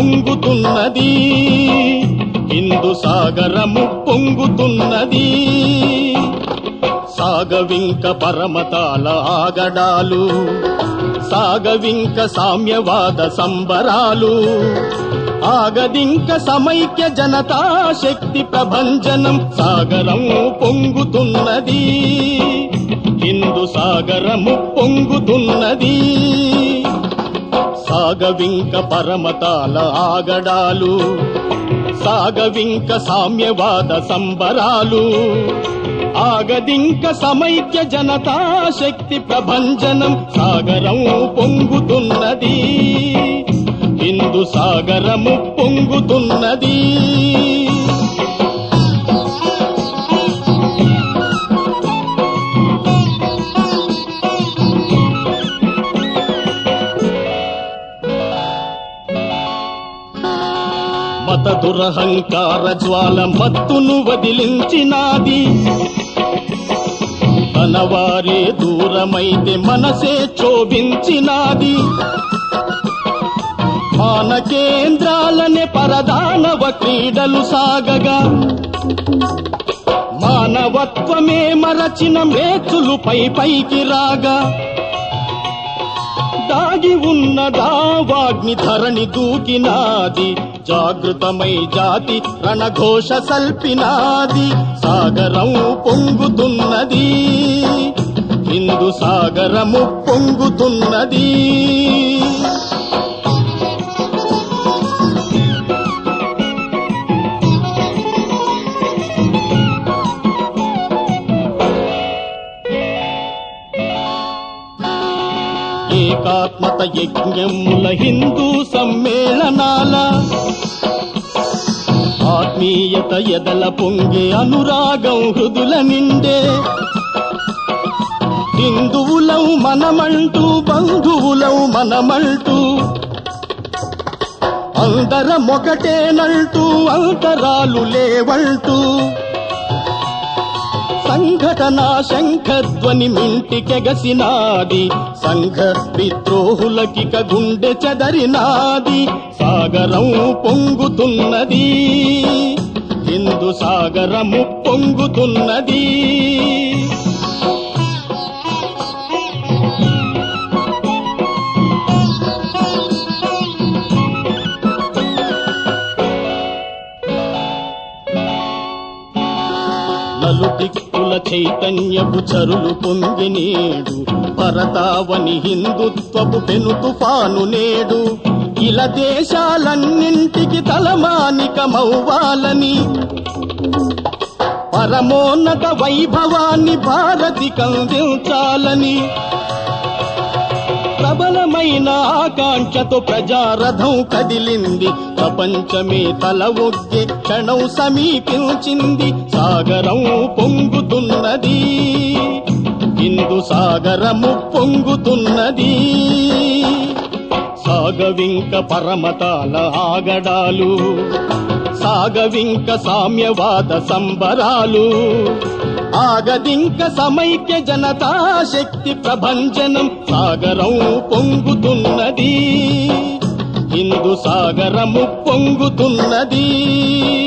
పొంగుతున్నది హిందూ సాగరము పొంగుతున్నది సాగవింక పరమతాల ఆగడాలు సాగవింక సామ్యవాద సంబరాలు ఆగదింక సమైక్య జనతా శక్తి ప్రభంజనం సాగరం పొంగుతున్నది హిందూ సాగరము పొంగుతున్నది సాగవింక పరమతాల ఆగడాలు సాగవింక సామ్యవాద సంబరాలు ఆగదింక సమైక్య జనతా శక్తి ప్రభంజనం సాగరం పొంగుతున్నది హిందూ సాగరము పొంగుతున్నది మత దురహంకార జ్వాల మత్తును వదిలించినాది తన వారే దూరమైతే మనసే క్షోభించినాది మాన కేంద్రాలనే పరదానవ క్రీడలు సాగగా మానవత్వమే మరచిన మేచులు పై పైకి రాగా దాగి ఉన్న దావాగ్ని ధరణి దూకినాది జాగృతమై జాతి రణఘోష సల్పినాది సాగరం పొంగుతున్నది హిందూ సాగరము పొంగుతున్నది ఏకాత్మత యజ్ఞముల హిందూ సమ్మేళనాల ఆత్మీయత ఎదల పొంగే అనురాగం హృదుల నిండే హిందువులం మనమంటూ బంధువులం మనమంటూ అందరమొకటేనంటూ అంతరాలు లేవంటూ సంఘటన శంఖధ్వని మింటికెగసినాది సంఘ విద్రోహులకిక గుండె చెదరినాది సాగరం పొంగుతున్నది హిందూ సాగరము పొంగుతున్నది నలుదిక్కుల చైతన్యపు చరులు పొంగి నేడు భరతావని హిందుత్వపు పెను తుఫాను నేడు ఇల దేశాలన్నింటికి తలమానికమవ్వాలని పరమోన్నత వైభవాన్ని భారతి కందించాలని ప్రబలమైన ఆకాంక్షతో ప్రజారథం కదిలింది ప్రపంచమే తల ఒగ్గే క్షణం సమీపించింది సాగరం పొంగుతున్నది హిందూ సాగరము పొంగుతున్నది సాగవింక పరమతాల ఆగడాలు సాగవింక సామ్యవాద సంబరాలు ఆగదింక సమైక్య జనతా శక్తి ప్రభంజనం సాగరం పొంగుతున్నది హిందూ సాగరము పొంగుతున్నది